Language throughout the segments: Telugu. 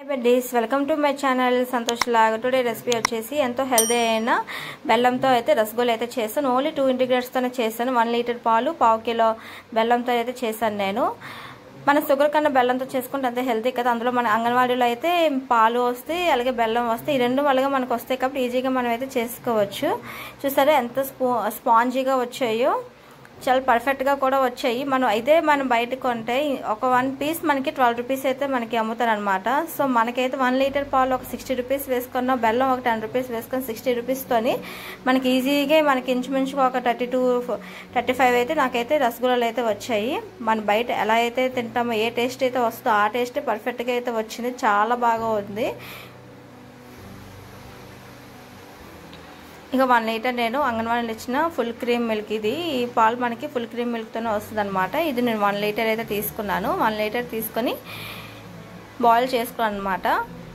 బెడ్డీస్ welcome to my channel Santosh లాగా టుడే రెసిపీ వచ్చేసి ఎంతో హెల్దీ అయిన బెల్లంతో అయితే రసగుల్లా అయితే చేశాను ఓన్లీ టూ ఇంగ్రీడియంట్స్తోనే చేశాను వన్ లీటర్ పాలు పావు కిలో బెల్లంతో అయితే చేశాను నేను మన షుగర్ కన్నా బెల్లంతో చేసుకుంటే అంతే హెల్తీ కదా అందులో మన అంగన్వాడీలో అయితే పాలు వస్తాయి అలాగే బెల్లం వస్తాయి ఈ రెండు వల్లగా మనకు వస్తాయి కాబట్టి ఈజీగా మనం అయితే చేసుకోవచ్చు చూసారా ఎంత స్పో స్పాంజీగా వచ్చాయో చాలా పర్ఫెక్ట్గా కూడా వచ్చాయి మనం అయితే మనం బయట కొంటే ఒక వన్ పీస్ మనకి ట్వెల్వ్ రూపీస్ అయితే మనకి అమ్ముతారనమాట సో మనకైతే వన్ లీటర్ పాలు ఒక సిక్స్టీ రూపీస్ వేసుకున్న బెల్లం ఒక టెన్ రూపీస్ వేసుకొని సిక్స్టీ రూపీస్తోని మనకి ఈజీగా మనకి ఇంచుమించుగా ఒక థర్టీ టూ థర్టీ ఫైవ్ అయితే నాకైతే రసగుల్లాలు అయితే వచ్చాయి మన బయట ఎలా అయితే తింటామో ఏ టేస్ట్ అయితే వస్తుందో ఆ టేస్ట్ పర్ఫెక్ట్గా అయితే వచ్చింది చాలా బాగా ఉంది ఇక వన్ లీటర్ నేను అంగన్వాడీలు ఇచ్చిన ఫుల్ క్రీమ్ మిల్క్ ఇది ఈ పాలు మనకి ఫుల్ క్రీమ్ మిల్క్తోనే వస్తుంది అనమాట ఇది నేను వన్ లీటర్ అయితే తీసుకున్నాను వన్ లీటర్ తీసుకొని బాయిల్ చేసుకున్నాను అనమాట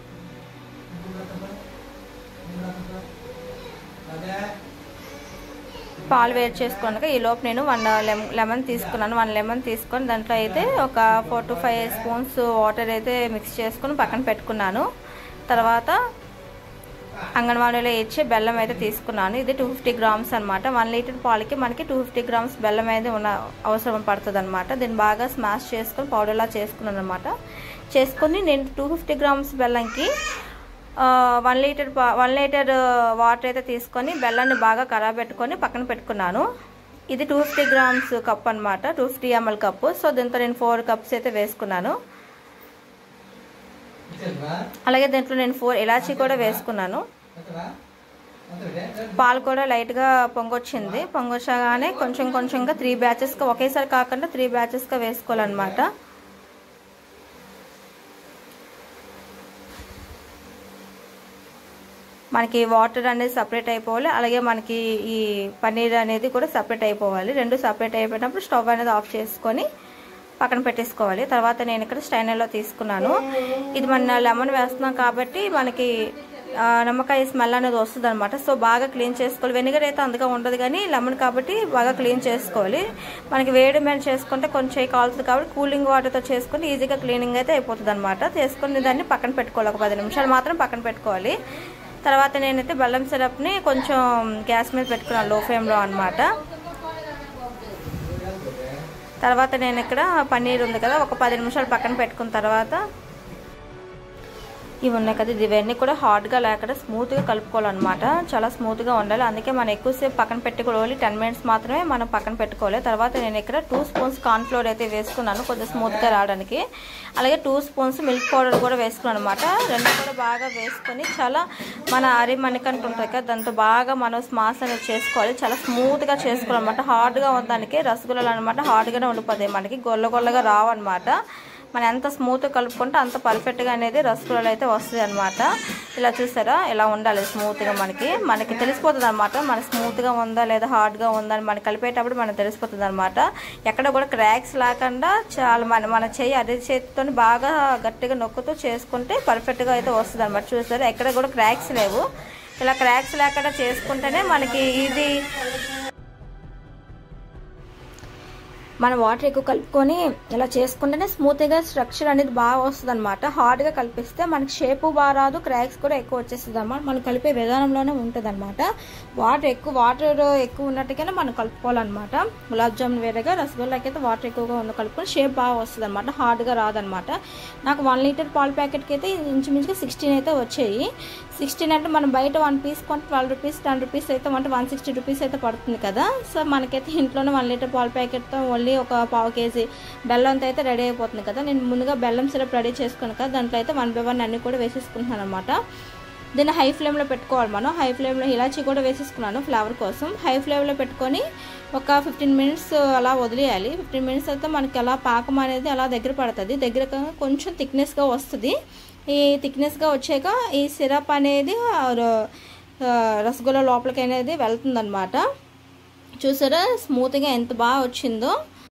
పాలు వేడి చేసుకున్నాక ఈ లోపు నేను వన్ లెమన్ తీసుకున్నాను వన్ లెమన్ తీసుకొని దాంట్లో అయితే ఒక four to five spoons water అయితే మిక్స్ చేసుకొని పక్కన పెట్టుకున్నాను తర్వాత అంగన్వాడీలో ఇచ్చే బెల్లం అయితే తీసుకున్నాను ఇది టూ ఫిఫ్టీ గ్రామ్స్ అనమాట వన్ లీటర్ పాలకి మనకి టూ ఫిఫ్టీ గ్రామ్స్ బెల్లం అయితే ఉన్న అవసరం పడుతుంది అనమాట దీన్ని బాగా స్మాష్ చేసుకొని పౌడర్లా చేసుకున్నాను అనమాట చేసుకొని నేను టూ ఫిఫ్టీ గ్రామ్స్ బెల్లంకి one litre one litre water అయితే తీసుకొని బెల్లాన్ని బాగా ఖరాబ్ పెట్టుకొని పక్కన పెట్టుకున్నాను ఇది టూ ఫిఫ్టీ గ్రామ్స్ కప్ అనమాట two fifty ML cup so దీంతో నేను ఫోర్ కప్స్ అయితే వేసుకున్నాను అలాగే దీంట్లో నేను ఫోర్ ఇలాచీ కూడా వేసుకున్నాను పాలు కూడా లైట్గా పొంగొచ్చింది పొంగొచ్చగానే కొంచెం కొంచెంగా త్రీ బ్యాచెస్గా ఒకేసారి కాకుండా త్రీ బ్యాచెస్గా వేసుకోవాలన్నమాట మనకి వాటర్ అనేది సపరేట్ అయిపోవాలి అలాగే మనకి ఈ పన్నీర్ అనేది కూడా సపరేట్ అయిపోవాలి రెండు సపరేట్ అయిపోయినప్పుడు స్టవ్ అనేది ఆఫ్ చేసుకొని పక్కన పెట్టేసుకోవాలి తర్వాత నేను ఇక్కడ స్టైనర్లో తీసుకున్నాను ఇది మన లెమన్ వేస్తున్నాం కాబట్టి మనకి నిమ్మకాయ స్మెల్ అనేది వస్తుంది అనమాట సో బాగా క్లీన్ చేసుకోవాలి వెనిగర్ అయితే అందుగా ఉండదు కానీ లెమన్ కాబట్టి బాగా క్లీన్ చేసుకోవాలి మనకి వేడి మీద చేసుకుంటే కొంచెం కాలుతుంది కాబట్టి కూలింగ్ వాటర్తో చేసుకుని ఈజీగా క్లీనింగ్ అయితే అయిపోతుంది అనమాట చేసుకుని దాన్ని పక్కన పెట్టుకోవాలి ఒక పది నిమిషాలు మాత్రం పక్కన పెట్టుకోవాలి తర్వాత నేనైతే బెల్లం సిరప్ని కొంచెం గ్యాస్ మీద పెట్టుకున్నాను లో ఫ్లేమ్లో అనమాట తర్వాత నేను ఇక్కడ పన్నీర్ ఉంది కదా ఒక పది నిమిషాలు పక్కన పెట్టుకున్న తర్వాత ఇవి ఉన్నాయి కదా ఇవన్నీ కూడా హాట్గా లేకుండా స్మూత్గా కలుపుకోవాలన్నమాట చాలా స్మూత్గా ఉండాలి అందుకే మనం ఎక్కువసేపు పక్కన పెట్టుకోవాలి టెన్ మినిట్స్ మాత్రమే మనం పక్కన పెట్టుకోవాలి తర్వాత నేను ఇక్కడ టూ స్పూన్స్ కార్న్ఫ్లోర్ అయితే వేసుకున్నాను కొంచెం స్మూత్గా రావడానికి అలాగే టూ స్పూన్స్ మిల్క్ పౌడర్ కూడా వేసుకున్నాను అనమాట రెండు కూడా బాగా వేసుకొని చాలా మన అరి మణికంట ఉంటుంది కదా దాంతో బాగా మనం స్మాస్ అనేది చేసుకోవాలి చాలా స్మూత్గా చేసుకోవాలన్నమాట హార్డ్గా ఉండడానికి రసగుల్లాలు అనమాట హార్డ్గానే ఉండిపోతాయి మనకి గొల్ల గొల్లగా రావన్నమాట మనం ఎంత స్మూత్గా కలుపుకుంటే అంత పర్ఫెక్ట్గా అనేది రసగుల్లాలు అయితే వస్తుంది అనమాట ఇలా చూసారా ఇలా ఉండాలి స్మూత్గా మనకి మనకి తెలిసిపోతుంది అనమాట మన స్మూత్గా ఉందా లేదా హార్డ్గా ఉందా అని మనకి కలిపేటప్పుడు మనకు తెలిసిపోతుంది అనమాట ఎక్కడ కూడా క్రాక్స్ లేకుండా చాలా మన మన చెయ్యి అదే చేతితో బాగా గట్టిగా నొక్కుతూ చేసుకుంటే పర్ఫెక్ట్గా అయితే వస్తుంది అనమాట చూసారా ఎక్కడ కూడా క్రాక్స్ లేవు ఇలా క్రాక్స్ లేకుండా చేసుకుంటేనే మనకి ఇది మనం వాటర్ ఎక్కువ కలుపుకొని ఇలా చేసుకుంటేనే స్మూత్గా స్ట్రక్చర్ అనేది బాగా వస్తుంది అనమాట హార్డ్గా కలిపిస్తే మనకి షేప్ బాగా రాదు క్రాక్స్ కూడా ఎక్కువ వచ్చేస్తుంది అనమాట మనం కలిపే విధానంలోనే ఉంటుంది అనమాట వాటర్ ఎక్కువ వాటర్ ఎక్కువ ఉన్నట్టుగానే మనం కలుపుకోవాలన్నమాట గులాబ్ జామున్ వేరేగా రసగుల్లాకి అయితే వాటర్ ఎక్కువగా ఉన్న కలుపుకొని షేప్ బాగా వస్తుంది అనమాట హార్డ్గా రాదనమాట నాకు వన్ లీటర్ పాల ప్యాకెట్కి అయితే ఇంచుమించుగా సిక్స్టీన్ అయితే వచ్చాయి సిక్స్టీన్ అంటే మనం బయట వన్ పీస్ కొంటే ట్వెల్వ్ రూపీస్ టెన్ రూపీస్ అయితే అంటే వన్ సిక్స్టీ రూపీస్ అయితే పడుతుంది కదా సో మనకైతే ఇంట్లోనే వన్ లీటర్ పాల ప్యాకెట్తో ఓన్లీ ఒక పావు కేజీ బెల్లంతో అయితే రెడీ అయిపోతుంది కదా నేను ముందుగా బెల్లం సిరప్ రెడీ చేసుకుని కదా దాంట్లో అయితే వన్ బై వన్ అన్ని కూడా వేసేసుకుంటున్నాను అనమాట దీన్ని హై ఫ్లేమ్లో పెట్టుకోవాలి మనం హై ఫ్లేమ్లో ఇలాచీ కూడా వేసేసుకున్నాను ఫ్లేవర్ కోసం హై ఫ్లేమ్లో పెట్టుకొని ఒక ఫిఫ్టీన్ మినిట్స్ అలా వదిలేయాలి ఫిఫ్టీన్ మినిట్స్ అయితే మనకి అలా పాకం అనేది అలా దగ్గర పడుతుంది దగ్గర కొంచెం థిక్నెస్గా వస్తుంది ఈ థిక్నెస్గా వచ్చాక ఈ సిరప్ అనేది రసగుల్లా లోపలికి అనేది వెళ్తుందన్నమాట చూసారా స్మూత్గా ఎంత బాగా వచ్చిందో